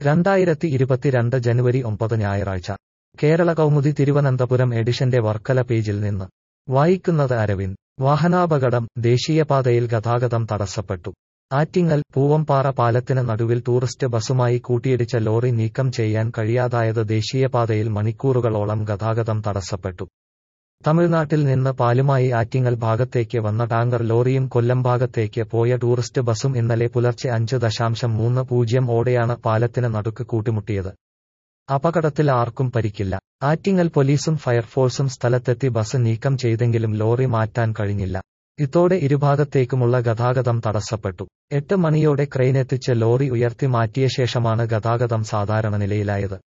രണ്ടായിരത്തി ഇരുപത്തിരണ്ട് ജനുവരി ഒമ്പത് ഞായറാഴ്ച കേരള കൗമുദി തിരുവനന്തപുരം എഡിഷന്റെ വർക്കല പേജിൽ നിന്ന് വായിക്കുന്നത് അരവിന്ദ് വാഹനാപകടം ദേശീയപാതയിൽ ഗതാഗതം തടസ്സപ്പെട്ടു ആറ്റിങ്ങൽ പൂവംപാറ പാലത്തിന് നടുവിൽ ടൂറിസ്റ്റ് ബസുമായി കൂട്ടിയിടിച്ച ലോറി നീക്കം ചെയ്യാൻ കഴിയാതായത് ദേശീയപാതയിൽ മണിക്കൂറുകളോളം ഗതാഗതം തടസ്സപ്പെട്ടു തമിഴ്നാട്ടിൽ നിന്ന് പാലുമായി ആറ്റിങ്ങൽ ഭാഗത്തേക്ക് വന്ന ടാങ്കർ ലോറിയും കൊല്ലം ഭാഗത്തേക്ക് പോയ ടൂറിസ്റ്റ് ബസും ഇന്നലെ പുലർച്ചെ അഞ്ച് ദശാംശം മൂന്ന് പൂജ്യം ഓടെയാണ് പാലത്തിന് നടുക്ക് കൂട്ടിമുട്ടിയത് അപകടത്തിൽ ആർക്കും പരിക്കില്ല ആറ്റിങ്ങൽ പോലീസും ഫയർഫോഴ്സും സ്ഥലത്തെത്തി ബസ് നീക്കം ചെയ്തെങ്കിലും ലോറി മാറ്റാൻ കഴിഞ്ഞില്ല ഇതോടെ ഇരുഭാഗത്തേക്കുമുള്ള ഗതാഗതം തടസ്സപ്പെട്ടു എട്ട് മണിയോടെ ക്രെയിനെത്തിച്ച് ലോറി ഉയർത്തി മാറ്റിയ ശേഷമാണ് ഗതാഗതം സാധാരണ നിലയിലായത്